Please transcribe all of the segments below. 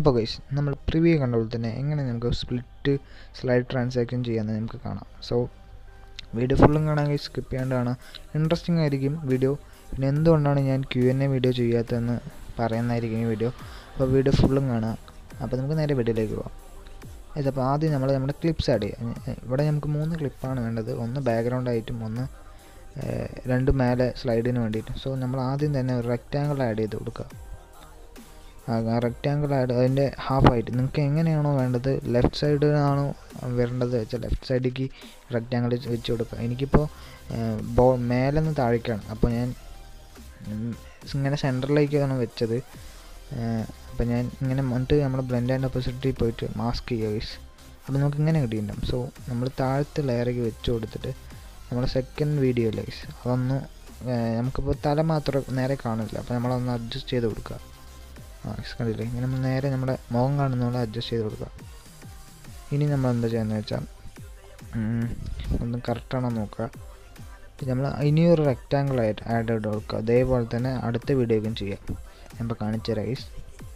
അപ്പോൾ ഗൈസ് നമ്മൾ പ്രിവ്യൂ കണ്ട പോലെ തന്നെ എങ്ങനെ നമുക്ക് സ്പ്ലിറ്റ് സ്ലൈഡ് ട്രാൻസാക്ഷൻ ചെയ്യാമെന്ന് നമുക്ക് കാണാം സോ വീഡിയോ ഫുള്ളും കാണാൻ ഗൈസ് സ്കിപ്പ് ചെയ്യാണ്ട് കാണാം ഇൻട്രസ്റ്റിംഗ് ആയിരിക്കും വീഡിയോ പിന്നെ എന്തുകൊണ്ടാണ് ഞാൻ ക്യു എൻ എ വീഡിയോ ചെയ്യാത്തതെന്ന് പറയുന്നതായിരിക്കും ഈ വീഡിയോ അപ്പോൾ വീഡിയോ ഫുള്ളും കാണാം അപ്പോൾ നമുക്ക് നേരെ വീഡിയോയിലേക്ക് പോകാം ഇതപ്പോൾ ആദ്യം നമ്മൾ നമ്മുടെ ക്ലിപ്സ് ആഡ് ചെയ്യാം ഇവിടെ നമുക്ക് മൂന്ന് ക്ലിപ്പാണ് വേണ്ടത് ഒന്ന് ബാക്ക്ഗ്രൗണ്ട് ആയിട്ടും ഒന്ന് രണ്ട് മേലെ സ്ലൈഡിന് വേണ്ടിയിട്ടും സോ നമ്മൾ ആദ്യം തന്നെ ഒരു റെക്റ്റാങ്കിൾ ആഡ് ചെയ്ത് കൊടുക്കുക ആ റെക്റ്റാങ്കിൾ ആഡ് അതിൻ്റെ ഹാഫ് ആയിട്ട് നിങ്ങൾക്ക് എങ്ങനെയാണോ വേണ്ടത് ലെഫ്റ്റ് സൈഡിലാണോ വരേണ്ടത് വെച്ചാൽ ലെഫ്റ്റ് സൈഡിലേക്ക് റെക്റ്റാങ്കിൾ വെച്ച് കൊടുക്കുക എനിക്കിപ്പോൾ ബോ മേലെ നിന്ന് താഴേക്കാണ് അപ്പോൾ ഞാൻ ഇങ്ങനെ സെൻറ്ററിലേക്കാണ് വെച്ചത് അപ്പോൾ ഞാൻ ഇങ്ങനെ വന്നിട്ട് നമ്മൾ ബ്ലെൻഡ് ആൻഡ് ഓപ്പോസിറ്റിൽ പോയിട്ട് മാസ്ക് ചെയ്യുക ഗൈസ് അപ്പോൾ നമുക്ക് ഇങ്ങനെ കിട്ടിയിട്ടുണ്ടാവും സോ നമ്മൾ താഴത്തെ ലെയറൊക്കെ വെച്ച് കൊടുത്തിട്ട് നമ്മുടെ സെക്കൻഡ് വീഡിയോ ഗൈസ് അതൊന്ന് നമുക്കിപ്പോൾ തല മാത്രം നേരെ കാണില്ല അപ്പോൾ നമ്മളൊന്ന് അഡ്ജസ്റ്റ് ചെയ്ത് കൊടുക്കുക ആ കണ്ടില്ലേ ഇങ്ങനെ നമ്മൾ നേരെ നമ്മുടെ മുഖം കാണുന്ന പോലെ അഡ്ജസ്റ്റ് ചെയ്ത് കൊടുക്കുക ഇനി നമ്മൾ എന്താ ചെയ്യുന്നത് വെച്ചാൽ ഒന്ന് കറക്റ്റാണോ നോക്കുക നമ്മൾ ഇനിയൊരു റെക്റ്റാങ്കിൾ ആയിട്ട് ആഡ് ചെയ്ത് കൊടുക്കുക അതേപോലെ തന്നെ അടുത്ത വീഡിയോക്കും ചെയ്യാം ഞാൻ ഇപ്പോൾ കാണിച്ച റൈസ്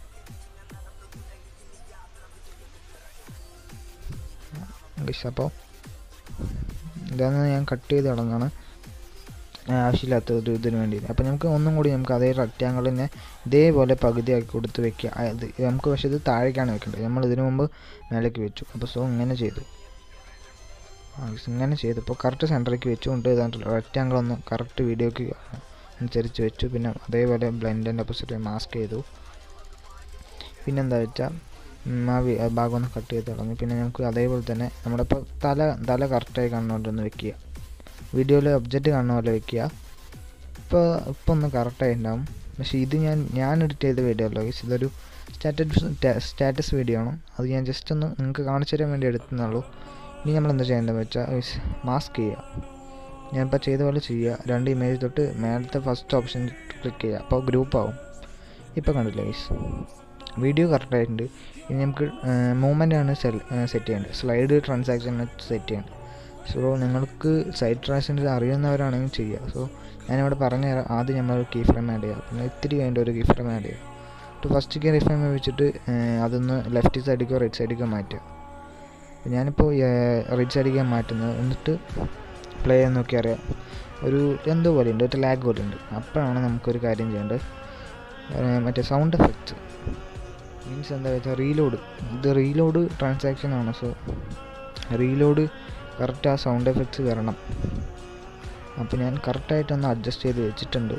അപ്പോൾ ഇതാണ് ഞാൻ കട്ട് ചെയ്ത് കളഞ്ഞാണ് ആവശ്യമില്ലാത്ത ഒരു ഇതിന് വേണ്ടി അപ്പോൾ നമുക്ക് ഒന്നും കൂടി നമുക്ക് അതേ റെക്റ്റാങ്കിളിനെ ഇതേപോലെ പകുതിയാക്കി കൊടുത്ത് വെക്കുക അത് നമുക്ക് പക്ഷേ ഇത് താഴേക്കാണ് വെക്കേണ്ടത് നമ്മൾ ഇതിനു മുമ്പ് മേലേക്ക് വെച്ചു അപ്പോൾ സോ ഇങ്ങനെ ചെയ്തു ഇങ്ങനെ ചെയ്തു ഇപ്പോൾ കറക്റ്റ് സെൻറ്ററിലേക്ക് വെച്ചുകൊണ്ട് ഇതാണ്ട് റെക്റ്റാങ്കിൾ ഒന്ന് കറക്റ്റ് വീഡിയോക്ക് അനുസരിച്ച് വെച്ചു പിന്നെ അതേപോലെ ബ്ലെൻഡ് ആൻഡ് ഓപ്പോസിറ്റ് മാസ്ക് ചെയ്തു പിന്നെന്താ വെച്ചാൽ ആ ഭാഗം ഒന്ന് കട്ട് ചെയ്ത് കളഞ്ഞു പിന്നെ നമുക്ക് അതേപോലെ തന്നെ നമ്മുടെ ഇപ്പോൾ തല തല കറക്റ്റായി കാണുന്നോണ്ടൊന്ന് വെക്കുക വീഡിയോയിൽ ഒബ്ജക്റ്റ് കാണുന്ന പോലെ വെക്കുക ഇപ്പോൾ ഇപ്പോൾ ഒന്ന് കറക്റ്റായി ഉണ്ടാവും പക്ഷേ ഇത് ഞാൻ ഞാൻ എഡിറ്റ് ചെയ്ത വീഡിയോ അല്ലോ ഇതൊരു സ്റ്റാറ്റസ് സ്റ്റാറ്റസ് വീഡിയോ ആണ് അത് ഞാൻ ജസ്റ്റ് ഒന്ന് നിങ്ങൾക്ക് കാണിച്ചു തരാൻ വേണ്ടി എടുത്തുന്നുള്ളൂ ഇനി നമ്മൾ എന്താ ചെയ്യേണ്ടതെന്ന് വെച്ചാൽ മാസ്ക് ചെയ്യുക ഞാനിപ്പോൾ ചെയ്ത പോലെ ചെയ്യുക രണ്ട് ഇമേജ് തൊട്ട് മേലത്തെ ഫസ്റ്റ് ഓപ്ഷൻ ക്ലിക്ക് ചെയ്യുക അപ്പോൾ ഗ്രൂപ്പ് ആവും ഇപ്പോൾ കണ്ടില്ലേ ഗൈസ് വീഡിയോ കറക്റ്റായിട്ടുണ്ട് ഇനി നമുക്ക് മൂവ്മെൻ്റ് ആണ് സെറ്റ് ചെയ്യേണ്ടത് സ്ലൈഡ് ട്രാൻസാക്ഷൻ സെറ്റ് ചെയ്യേണ്ടത് സോ നിങ്ങൾക്ക് സൈഡ് ട്രാൻസാക്ഷൻ അറിയുന്നവരാണെങ്കിൽ ചെയ്യുക സോ ഞാനിവിടെ പറഞ്ഞു തരാം ആദ്യം നമ്മൾ കീ ഫ്രെയിം ആഡ് ചെയ്യുക പിന്നെ ഇത്തിരി കഴിഞ്ഞിട്ട് ഒരു കീ ഫ്രെയിം ആഡ് ചെയ്യുക ഫസ്റ്റ് കീ ഫ്രെയിം വെച്ചിട്ട് അതൊന്ന് ലെഫ്റ്റ് സൈഡിലേക്കോ റൈറ്റ് സൈഡിലേക്കോ മാറ്റുക ഞാനിപ്പോൾ റൈറ്റ് സൈഡിലേക്ക് മാറ്റുന്നത് എന്നിട്ട് പ്ലേ ചെയ്യാൻ നോക്കി അറിയാം ഒരു എന്തോ പോലെ ഉണ്ട് ഒരു ലാഗ് പോലെ ഉണ്ട് അപ്പോഴാണ് നമുക്കൊരു കാര്യം ചെയ്യേണ്ടത് മറ്റേ സൗണ്ട് എഫക്റ്റ് മീൻസ് എന്താ വെച്ചാൽ റീലോഡ് ഇത് റീലോഡ് ട്രാൻസാക്ഷൻ ആണ് സോ റീലോഡ് കറക്റ്റ് ആ സൗണ്ട് എഫക്ട്സ് വരണം അപ്പോൾ ഞാൻ കറക്റ്റായിട്ടൊന്ന് അഡ്ജസ്റ്റ് ചെയ്ത് വെച്ചിട്ടുണ്ട്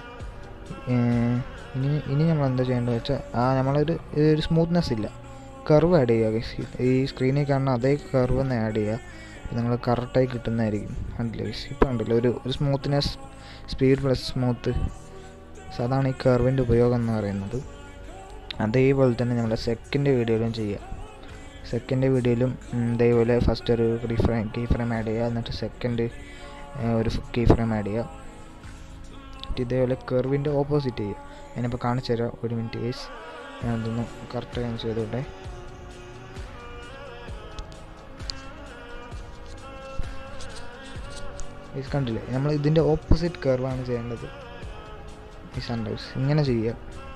ഇനി ഇനി നമ്മൾ എന്താ ചെയ്യേണ്ടത് വെച്ചാൽ ആ നമ്മളൊരു ഒരു സ്മൂത്ത്നെസ് ഇല്ല കർവ് ആഡ് ചെയ്യുക ഈ സ്ക്രീനിൽ കാണുന്ന അതേ കർവ് ഒന്ന് ആഡ് ചെയ്യുക നിങ്ങൾ കറക്റ്റായി കിട്ടുന്നതായിരിക്കും കണ്ടില്ലേ ഇപ്പോൾ ഉണ്ടല്ലോ ഒരു ഒരു smoothness speed plus smooth so അതാണ് ഈ കർവിൻ്റെ ഉപയോഗം എന്ന് പറയുന്നത് അതേപോലെ തന്നെ നമ്മുടെ സെക്കൻഡ് വീഡിയോയിലും ചെയ്യുക സെക്കൻഡ് വീഡിയോയിലും ഇതേപോലെ ഫസ്റ്റ് ഒരു key frame key frame add ചെയ്യുക എന്നിട്ട് സെക്കൻഡ് ഒരു കീ ഫ്രെയിം ആഡ് ചെയ്യുക ഇതേപോലെ കർവിൻ്റെ ഓപ്പോസിറ്റ് ചെയ്യുക ഞാനിപ്പോൾ കാണിച്ചു തരാം ഒരു മിനിറ്റ് കേസ് ഞാൻ അതൊന്ന് കറക്റ്റ് ഞാൻ ചെയ്തോട്ടെ ഇത് കണ്ടില്ലേ നമ്മൾ ഇതിൻ്റെ ഓപ്പോസിറ്റ് കർവാണ് ചെയ്യേണ്ടത് ഈ സൺറൈസ് ഇങ്ങനെ ചെയ്യുക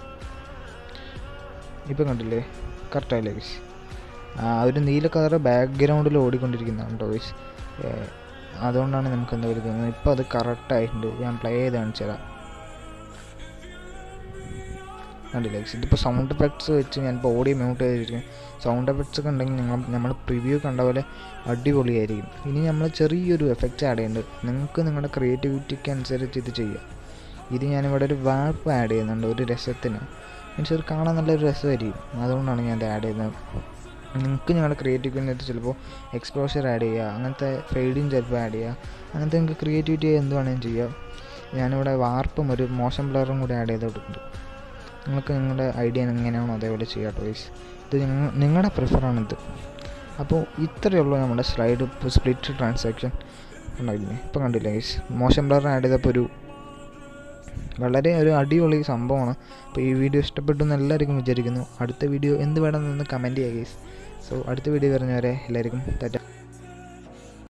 ഇപ്പം കണ്ടില്ലേ കറക്റ്റായില്ലേ ഗൈസ് ആ ഒരു നീല കളർ ബാക്ക്ഗ്രൗണ്ടിൽ ഓടിക്കൊണ്ടിരിക്കുന്നതാണ് കേട്ടോ ഗൈസ് അതുകൊണ്ടാണ് നമുക്ക് എന്താ വരുന്നത് ഇപ്പോൾ അത് കറക്റ്റായിട്ടുണ്ട് ഞാൻ പ്ലേ ചെയ്ത് കാണിച്ചു തരാം കണ്ടില്ലേ ഗൈസ് ഇതിപ്പോൾ സൗണ്ട് എഫക്ട്സ് വെച്ച് ഞാനിപ്പോൾ ഓഡിയോ മ്യൂട്ട് ചെയ്തിരിക്കും സൗണ്ട് എഫക്ട്സ് ഒക്കെ ഉണ്ടെങ്കിൽ നിങ്ങൾ നമ്മൾ പ്രിവ്യൂ കണ്ട പോലെ അടിപൊളിയായിരിക്കും ഇനി നമ്മൾ ചെറിയൊരു എഫക്റ്റ് ആഡ് ചെയ്യുന്നുണ്ട് നിങ്ങൾക്ക് നിങ്ങളുടെ ക്രിയേറ്റിവിറ്റിക്ക് അനുസരിച്ച് ഇത് ചെയ്യുക ഇത് ഞാനിവിടെ ഒരു വാപ്പ് ആഡ് ചെയ്യുന്നുണ്ട് ഒരു രസത്തിന് മീൻസ് ഒരു കാണാൻ നല്ലൊരു രസമായിരിക്കും അതുകൊണ്ടാണ് ഞാൻ ഇത് ആഡ് ചെയ്യുന്നത് നിങ്ങൾക്ക് നിങ്ങളുടെ ക്രിയേറ്റിവിറ്റി ചിലപ്പോൾ എക്സ്പ്ലോഷർ ആഡ് ചെയ്യുക അങ്ങനത്തെ ഫെയ്ഡിങ് ചിലപ്പോൾ ആഡ് ചെയ്യുക അങ്ങനത്തെ നിങ്ങൾക്ക് ക്രിയേറ്റിവിറ്റി എന്ത് വേണമെങ്കിലും ചെയ്യാം ഞാനിവിടെ വാർപ്പും ഒരു മോശം ബ്ലറും കൂടി ആഡ് ചെയ്ത് കൊടുക്കുന്നുണ്ട് നിങ്ങൾക്ക് നിങ്ങളുടെ ഐഡിയ എങ്ങനെയാണോ അതേപോലെ ചെയ്യാം ടോയ്സ് ഇത് നിങ്ങളുടെ പ്രിഫറാണിത് അപ്പോൾ ഇത്രയേ ഉള്ളൂ നമ്മുടെ സ്ലൈഡ് സ്പ്ലിറ്റ് ട്രാൻസാക്ഷൻ ഉണ്ടായില്ലേ ഇപ്പോൾ കണ്ടില്ലേ ഗൈസ് മോശം ബ്ലർ ആഡ് ചെയ്തപ്പോൾ ഒരു വളരെ ഒരു അടിപൊളി സംഭവമാണ് അപ്പോൾ ഈ വീഡിയോ ഇഷ്ടപ്പെട്ടു എന്ന് എല്ലാവർക്കും വിചാരിക്കുന്നു അടുത്ത വീഡിയോ എന്ത് വേണമെന്നൊന്ന് കമൻറ്റ് ചെയ്യുക ഗൈസ് സോ അടുത്ത വീഡിയോ വരുന്നവരെ എല്ലാവർക്കും തെറ്റാം